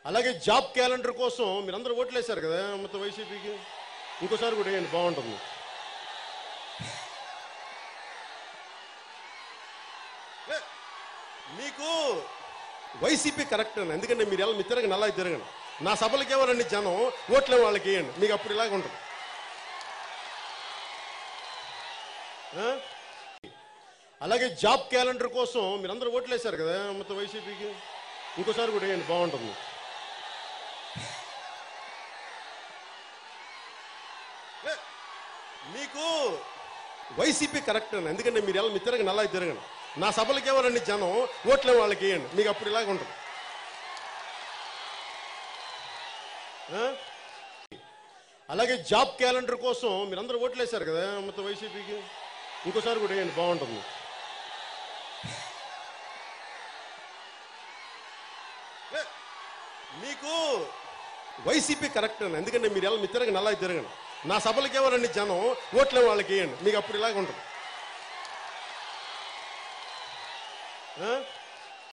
అలాగే job calendar కోసం మీరందరూ ఓట్లేశారు కదా మొత్తం వైసీపీకి ఇంకోసారి కూడా వేయండి బాగుంటుంది ఏ, మీకు వైసీపీ కరెక్ట్ అని ఎందుకంటే మీరు ఎలా మీరు తిరగండి అలా తిరగండి నా సభలకి ఎవరండి జనం ఓట్లే వాళ్ళకి వేయండి మీకు అప్పుడు ఇలాగ ఉంటుంది ఆ? అలాగే జాబ్ క్యాలెండర్ కోసం మీరందరూ ఓట్లేశారు కదా మొత్తం వైసీపీకి ఇంకోసారి కూడా వేయండి బాగుంటుంది ఏ, మీకు వైసీపీ కరెక్ట్ అని ఎందుకంటే మీరు ఎలా మీరు తిరగండి అలా తిరగండి నా సభలకి ఎవరండి జనం ఓట్లే వాళ్ళకి వేయండి మీకు అప్పుడు ఇలాగ ఉంటుంది ఆ? అలాగే జాబ్ క్యాలెండర్ కోసం మీరందరూ ఓట్లేశారు కదా మొత్తం వైసీపీకి ఇంకోసారి కూడా వేయండి బాగుంటుంది ఏ, మీకు వైసీపీ కరెక్ట్ అని ఎందుకంటే మీరు ఎలా మీరు తిరగండి అలా తిరగండి నా సభలకి ఎవరండి జనం ఓట్లే వాళ్ళకి వేయండి మీకు అప్పుడు ఇలాగ ఉంటుంది ఆ?